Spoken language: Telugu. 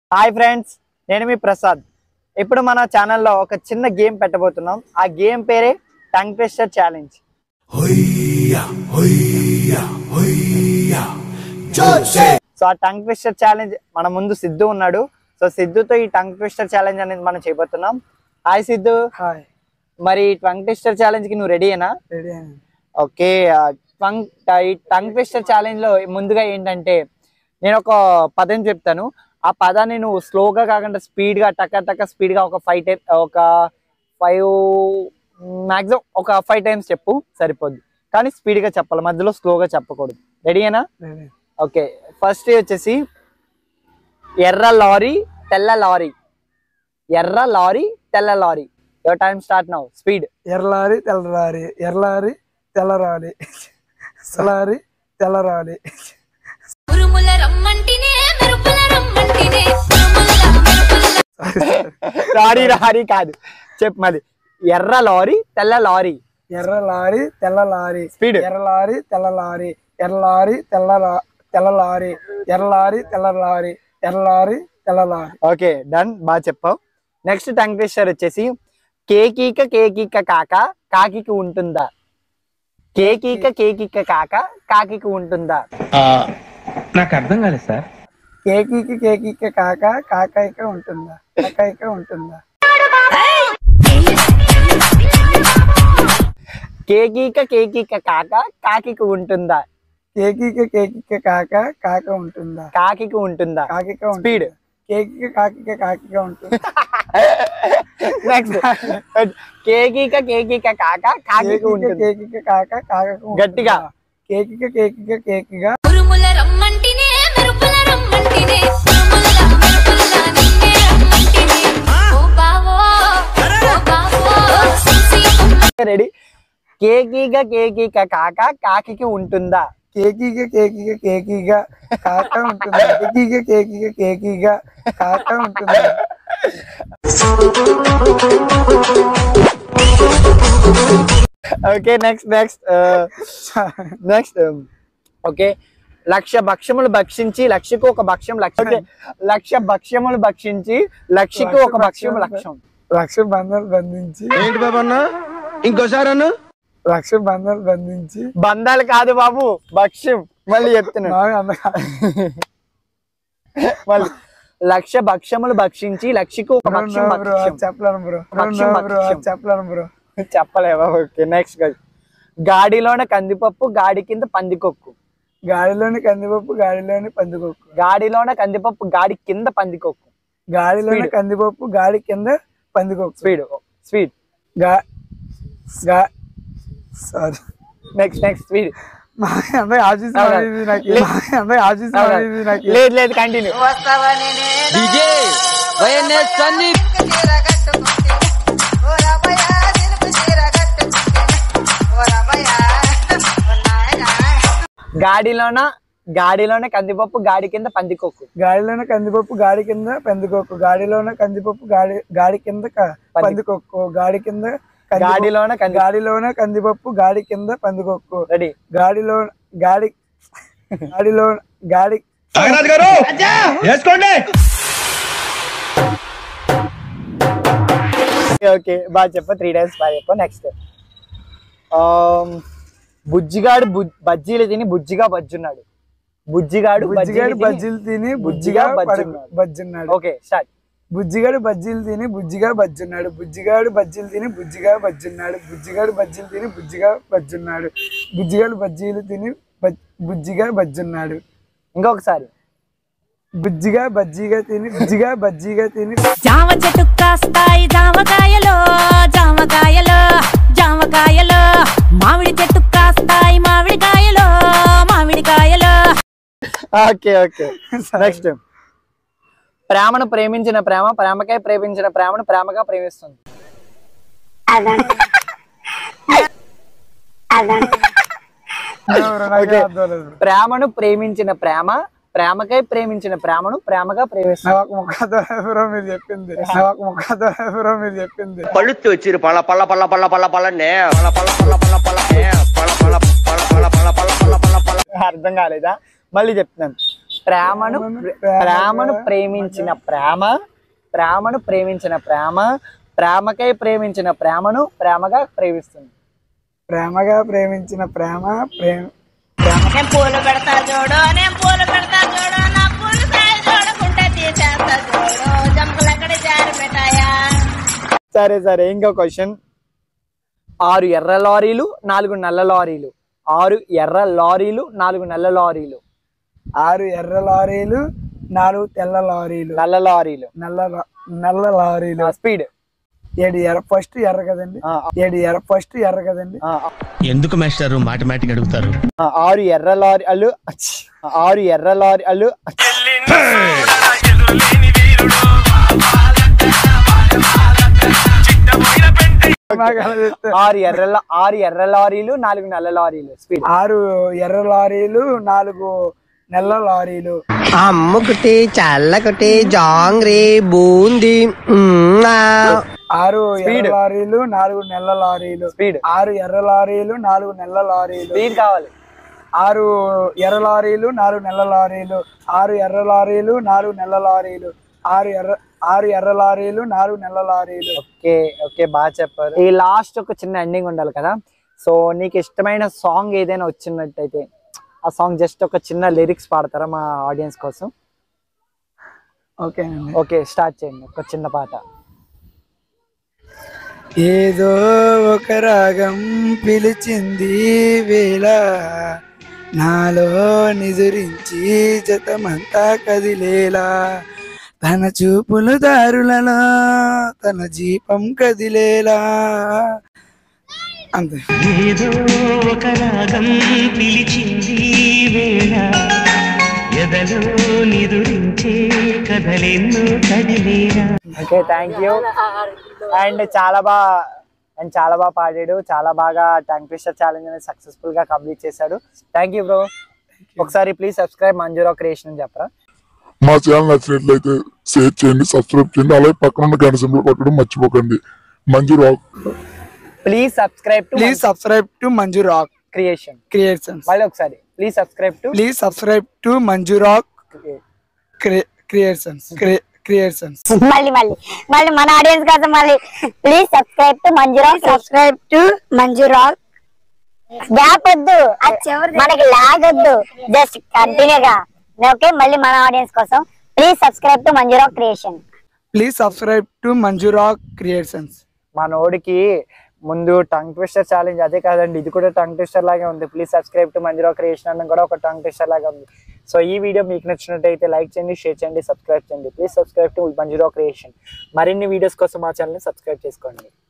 హాయ్ ఫ్రెండ్స్ నేను మీ ప్రసాద్ ఇప్పుడు మన ఛానల్లో ఒక చిన్న గేమ్ పెట్టబోతున్నాం ఆ గేమ్ పేరే టంగ్ ట్విస్టర్ ఛాలెంజ్ సో ఆ టంగ్ ట్విస్టర్ ఛాలెంజ్ మన ముందు సిద్ధు ఉన్నాడు సో సిద్ధుతో ఈ టంగ్ ట్విస్టర్ ఛాలెంజ్ అనేది మనం చేయబోతున్నాం హాయ్ సిద్ధు హాయ్ మరి టంగ్ ట్విస్టర్ ఛాలెంజ్ కి నువ్వు రెడీయేనా రెడీ అండి ఓకే టంగ్ ఈ టంగ్ ట్విస్టర్ ఛాలెంజ్ లో ముందుగా ఏంటంటే నేను ఒక పదం చెప్తాను ఆ పదాన్ని నువ్వు స్లోగా కాకుండా స్పీడ్ గా టక్క టక్క స్పీడ్ గా ఒక ఫైవ్ టైమ్ ఒక ఫైవ్ మాక్సిమం ఒక ఫైవ్ టైమ్స్ చెప్పు సరిపోద్ది కానీ స్పీడ్ గా చెప్పాలి మధ్యలో స్లోగా చెప్పకూడదు రెడీయేనా రెడీ ఓకే ఫస్ట్ వచ్చేసి ఎర్ర లారీ తెల్ల లారీ ఎర్ర లారీ తెల్ల lorry your time start now speed ఎర్రలారి తెల్లరారి ఎర్రలారి తెల్లరాలి సలారి తెల్లరాలి ఉరుముల రమ్మంటినే మెరుపుల రమ్మంటినే ఉరుముల మెరుపుల లారీ లారీ కాదు చెప్పు మళ్ళీ ఎర్ర లారీ తెల్ల లారీ ఎర్రలారి తెల్లలారి Speed. ఎర్రలారి తెల్లలారి ఎర్రలారి తెల్ల తెల్లలారి ఎర్రలారి తెల్లలారి ఎర్రలారి తెల్లలారి ఓకే డన్ బాగా చెప్పావు నెక్స్ట్ టంగ్ ట్విస్టర్ వచ్చేసి కేకీక కేకీక కాక కాకికి ఉంటుందా కేకీక కేకీక కాక కాకికి ఉంటుందా ఆ, నాకు అర్థం కాలేదు సార్ కేకీకి కేకీకి కాక కాకాయిక ఉంటుందా కాకాయిక ఉంటుందా కేకీక కేకీక కాక కాకికి ఉంటుందా కేకీకి కేకీకి కాక కాక ఉంటుందా కాకికి ఉంటుందా కాకిక స్పీడ్ కేకీకి కాకిక కాకిక ఉంటుంది నెక్స్ట్ కేకీక కేకీక కాక కాకికి కేకిక ఉంటుంది కేకిక కాక కాకకు గట్టిగా. కేకిక కేకిక కేకిగా ఉరుముల రమ్మంటినే మెరుపుల రమ్మంటినే ఉరుముల మెరుపుల నిన్నే రమ్మంటినే ఓ బావో ఓ బావో చూసి రెడీ కేకీక కేకీక కాక కాకికి ఉంటుందా కేకిక కేకిక కేకిగా కాక ఉంటుంది కేకిక కేకిక కేకిగా కాక ఉంటుంది okay next next next okay lakh భక్ష్యములు భక్షించి లక్షకు ఒక భక్ష్యం లక్ష okay. లక్ష భక్ష్యములు భక్షించి లక్షకు ఒక భక్ష్యం లక్ష్యం లక్ష బంధాలు బంధించి ఏంటి బాబు అన్న ఇంకోసారి అన్న లక్ష బంధాలు బంధించి బంధాలు కాదు బాబు భక్ష్యం మళ్ళీ చెప్తున్నాను మావి అందక మళ్ళీ లక్ష భక్ష్యములు భక్షించి లక్షకు ఒక భక్ష్యం బ్రో భక్ష్యం చెప్పలేను బ్రో భక్ష్యం, బ్రో భక్ష్యం. చెప్పలేను బ్రో చెప్పలేవా ఓకే నెక్స్ట్ గాడిలోన కందిపప్పు గాడి కింద పందికొక్కు గాడిలోని కందిపప్పు గాడిలోని పందికొక్కు గాడిలోన కందిపప్పు గాడి కింద పందికొక్కు గాడిలోని Speed. కందిపప్పు గాడి కింద పందికొక్కు స్పీడ్ స్పీడ్ గా గా సారీ నెక్స్ట్ నెక్స్ట్ స్పీడ్ మా అబ్బాయి ఆఫీస్ అవునా? మాది నాకు లే- మా అబ్బాయి ఆఫీస్ మాది నాకు లేదు లేదు కంటిన్యూ గాడిలోన గాడిలోనే కందిపప్పు గాడి కింద పందికొక్కు గాడిలోన కందిపప్పు గాడి కింద పందికొక్కు గాడిలోన కందిపప్పు గాడి గాడి కింద క- పందికొక్కు గాడి కింద కందిపప్పు- గాడిలోన కంది గాడిలోన కందిపప్పు గాడి కింద పందికొక్కు రెడీ గాడిలో గాడి గాడిలో గాడి నాగరాజు గారు వేసుకోండి ఓకే బాగా చెప్ప త్రీ టైమ్స్ బాగా చెప్ప నెక్స్ట్ బుజ్జిగాడు బుజ్- బజ్జీలు తిని బుజ్జిగా బజ్జున్నాడు బుజ్జిగాడు బుజ్జిగాడు బజ్జీలు బజ్జీలు తిని బుజ్జిగా బుజ్జిగా పడు- బజ్జున్నాడు. బజ్జున్నాడు ఓకే స్టార్ట్ బుజ్జిగాడు బజ్జీలు తిని బుజ్జిగా బజ్జున్నాడు బుజ్జిగాడు బజ్జీలు తిని బుజ్జిగా బజ్జున్నాడు బుజ్జిగాడు బజ్జీలు తిని బుజ్జిగా బజ్జున్నాడు బుజ్జిగాడు బజ్జీలు తిని బజ్- బుజ్జిగా బజ్జున్నాడు ఇంకొకసారి బుజ్జిగా బజ్జీగా తిని బుజ్జిగా బజ్జీగా తిని జామ చెట్టు కాస్తాయి జామకాయలు జామకాయలు జామకాయలు మామిడి చెట్టు కాస్తాయి మామిడికాయలు మామిడికాయలు ఓకే ఓకే నెక్స్ట్ ప్రేమను ప్రేమించిన ప్రేమ ప్రేమకై ప్రేమించిన ప్రేమను ప్రేమగా ప్రేమిస్తుంది ఎవరు నాకే Okay. అర్థం లేదు. ప్రేమను ప్రేమించిన ప్రేమ ప్రేమకై ప్రేమించిన ప్రేమను ప్రేమగా ప్రేమిస్తుంది నాకు ఒక ముఖ దొరకరో మీరు చెప్పింది నాకు ఒక ముఖ దొరకరో మీరు చెప్పింది పழுத்து வச்சிரு பல பல பல பல பல பலன்னே பல பல பல பல பலன்னே பல பல பல பல பல பல பல பல பல అర్థం కాలేదా మళ్ళీ చెప్తున్నాను ప్రేమను ప్రేమగా- ప్రేమను ప్రేమించిన ప్రేమ ప్రేమను ప్రేమించిన ప్రేమ ప్రేమకై ప్రేమించిన ప్రేమను ప్రేమగా ప్రేమిస్తుంది ప్రేమగా ప్రేమించిన ప్రేమ ప్రేమ నేను పూలు పెడతా చూడు నేను పూలు పెడతా చూడు నా పూలు సాయి చూడకుంటే తీసేస్తా చూడు జంపులు అక్కడ జారి పెట్టాయా సరే సరే ఇంకో క్వశ్చన్ ఆరు ఎర్ర లారీలు నాలుగు నల్ల లారీలు ఆరు ఎర్ర లారీలు నాలుగు నల్ల లారీలు ఆరు ఎర్ర లారీలు నాలుగు తెల్ల లారీలు నల్ల లారీలు నల్ల లా- నల్ల లారీలు స్పీడ్ ఏడు ఎర్ర ఫస్ట్ ఎర్ర కదండి ఏడు ఎర్ర ఫస్ట్ ఎర్ర కదండి ఎందుకు మాస్టారు మాటమాటిక్ అడుగుతారు ఆరు ఎర్ర లారీ అల్లు అచ్చ్. ఆరు ఎర్ర లారీ అల్లు అచ్చ్. నాకు అలా చెప్తే. ఆరు ఎర్ర లా- ఆరు ఎర్ర లారీలు నాలుగు నల్ల లారీలు స్పీడ్ ఆరు ఎర్ర లారీలు నాలుగు నల్ల లారీలు అమ్ముకుటి చల్లకుటి జాంగ్రీ బూంది ఆరు ఎర్ర Speed. లారీలు నాలుగు నెల్ల లారీలు స్పీడ్ ఆరు ఎర్ర లారీలు నాలుగు నెల్ల లారీలు స్పీడ్ కావాలి ఆరు ఎర్ర లారీలు నాలుగు నెల్ల లారీలు ఆరు ఎర్ర లారీలు నాలుగు నెల్ల లారీలు ఆరు ఎర్ర ఆరు ఎర్ర లారీలు నాలుగు నెల్ల లారీలు ఓకే ఓకే బాగా చెప్పారు ఈ లాస్ట్ ఒక చిన్న ఎండింగ్ ఉండాలి కదా సో నీకు ఇష్టమైన సాంగ్ ఏదైనా వచ్చినట్టయితే ఆ సాంగ్ జస్ట్ ఒక చిన్న లిరిక్స్ పాడతారా మా ఆడియన్స్ కోసం ఓకేనండి ఓకే స్టార్ట్ చేయండి ఒక చిన్న పాట ఏదో ఒక రాగం పిలిచింది వేళ నాలో నిదురించి జతమంతా కదిలేలా తన చూపులు దారులలో తన జీపం కదిలేలా అంతే ఏదో ఒక రాగం పిలిచింది వేళ ఎదలో నిదురించే కథలెన్నో కదిలేరా ఓకే థ్యాంక్ యూ అండ్ చాలా బాగా అండ్ చాలా బాగా పాడాడు చాలా బాగా టంగ్ ట్విస్టర్ ఛాలెంజ్ అనేది సక్సెస్ఫుల్ గా కంప్లీట్ చేశాడు థ్యాంక్ యూ బ్రో ఒకసారి ప్లీజ్ సబ్స్క్రైబ్ మంజూరా క్రియేషన్ అని చెప్పరా మా ఛానల్ నచ్చినట్లయితే షేర్ చేయండి సబ్స్క్రైబ్ చేయండి అలాగే పక్కన ఉన్న గంట సింబల్ కొట్టడం మర్చిపోకండి Manju rock please subscribe to please subscribe to Manju rock creation creations మళ్ళీ ఒకసారి please subscribe to please subscribe to Manju rock క్రియేషన్స్ క్రియేషన్స్ మళ్ళీ మళ్ళీ మళ్ళీ మన ఆడియన్స్ కోసం మళ్ళీ please subscribe to Manju rock subscribe to Manju rock gap వద్దు మనకి లాగ్ వద్దు జస్ట్ కంటిన్యూగా ఓకే మళ్ళీ మన ఆడియన్స్ కోసం please subscribe to Manju rock creation please subscribe to Manju rock creations మా నోడికి ముందు టంగ్ ట్విస్టర్ ఛాలెంజ్ అదే కాదండి ఇది కూడా టంగ్ ట్విస్టర్ లాగే ఉంది ప్లీజ్ సబ్స్క్రైబ్ టు మంజురా క్రియేషన్ అన్న కూడా ఒక టంగ్ ట్విస్టర్ లాగా ఉంది సో ఈ వీడియో మీకు నచ్చినట్టయితే లైక్ చేయండి షేర్ చేయండి సబ్స్క్రైబ్ చేయండి ప్లీజ్ సబ్స్క్రైబ్ టు మంజురా క్రియేషన్ మరిన్ని వీడియోస్ కోసం మా ఛానల్ని సబ్స్క్రైబ్ చేసుకోండి